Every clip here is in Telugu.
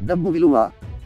డబ్బు విలువ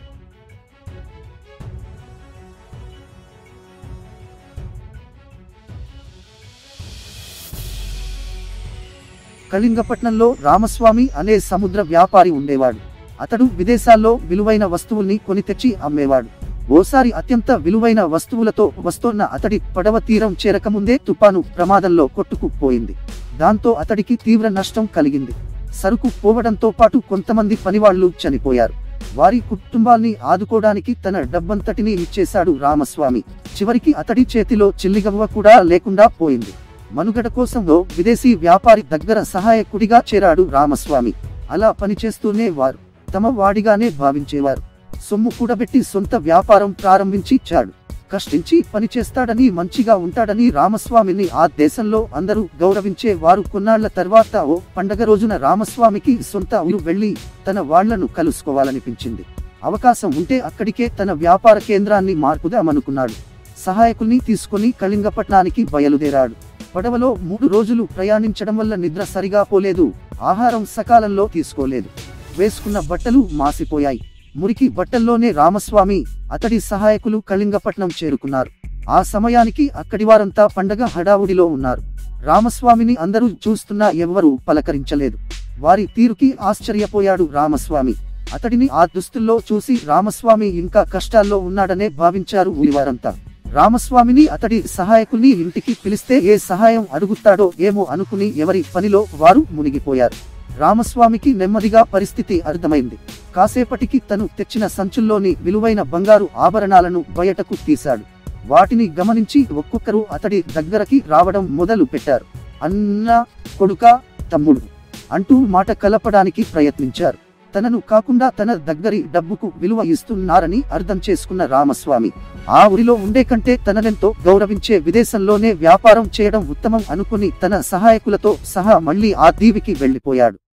కళింగపట్నంలో రామస్వామి అనే సముద్ర వ్యాపారి ఉండేవాడు అతడు విదేశాల్లో విలువైన వస్తువుల్ని కొని తెచ్చి అమ్మేవాడు ఓసారి అత్యంత విలువైన వస్తువులతో వస్తోన్న అతడి పడవ తీరం చేరకముందే తుపాను ప్రమాదంలో కొట్టుకుపోయింది దాంతో అతడికి తీవ్ర నష్టం కలిగింది సరుకు పోవడంతో పాటు కొంతమంది పనివాళ్లు చనిపోయారు వారి కుటుంబాల్ని ఆదుకోవడానికి తన డబ్బంతటిని ఇచ్చేశాడు రామస్వామి చివరికి అతడి చేతిలో చిల్లిగవ్వ కూడా లేకుండా పోయింది మనుగడ కోసంలో విదేశీ వ్యాపారి దగ్గర సహాయకుడిగా చేరాడు రామస్వామి అలా పనిచేస్తూనే వారు తమ వాడిగానే భావించేవారు సొమ్ము కూడబెట్టి సొంత వ్యాపారం ప్రారంభించి చాడు కష్టించి పనిచేస్తాడని మంచిగా ఉంటాడని రామస్వామిని ఆ దేశంలో అందరూ గౌరవించే వారు కొన్నాళ్ల తర్వాత ఓ పండగ రోజున రామస్వామికి సొంత ఊరు వెళ్లి తన వాళ్లను కలుసుకోవాలనిపించింది అవకాశం ఉంటే అక్కడికే తన వ్యాపార కేంద్రాన్ని మార్పుదామనుకున్నాడు సహాయకుల్ని తీసుకుని కళింగపట్నానికి బయలుదేరాడు పడవలో మూడు రోజులు ప్రయాణించడం వల్ల నిద్ర సరిగా పోలేదు ఆహారం సకాలంలో తీసుకోలేదు వేసుకున్న బట్టలు మాసిపోయాయి మురికి బట్టల్లోనే రామస్వామి అతడి సహాయకులు కళింగపట్నం చేరుకున్నారు ఆ సమయానికి అక్కడి వారంతా పండగ హడావుడిలో ఉన్నారు రామస్వామిని అందరూ చూస్తున్నా ఎవ్వరూ పలకరించలేదు వారి తీరుకి ఆశ్చర్యపోయాడు రామస్వామి అతడిని ఆ దుస్తుల్లో చూసి రామస్వామి ఇంకా కష్టాల్లో ఉన్నాడనే భావించారు ఊరివారంతా రామస్వామిని అతడి సహాయకుల్ని ఇంటికి పిలిస్తే ఏ సహాయం అడుగుతాడో ఏమో అనుకుని ఎవరి పనిలో వారు మునిగిపోయారు రామస్వామికి నెమ్మదిగా పరిస్థితి అర్థమైంది కాసేపటికి తను తెచ్చిన సంచుల్లోని విలువైన బంగారు ఆభరణాలను బయటకు తీశాడు వాటిని గమనించి ఒక్కొక్కరు అతడి దగ్గరకి రావడం మొదలు పెట్టారు అన్న కొడుక తమ్ముడు అంటూ మాట కలపడానికి ప్రయత్నించారు తనను కాకుండా తన దగ్గరి డబ్బుకు విలువ ఇస్తున్నారని అర్థం చేసుకున్న రామస్వామి ఆ ఊరిలో ఉండే కంటే తననెంతో గౌరవించే విదేశంలోనే వ్యాపారం చేయడం ఉత్తమం అనుకుని తన సహాయకులతో సహా మళ్ళీ ఆ దీవికి వెళ్లిపోయాడు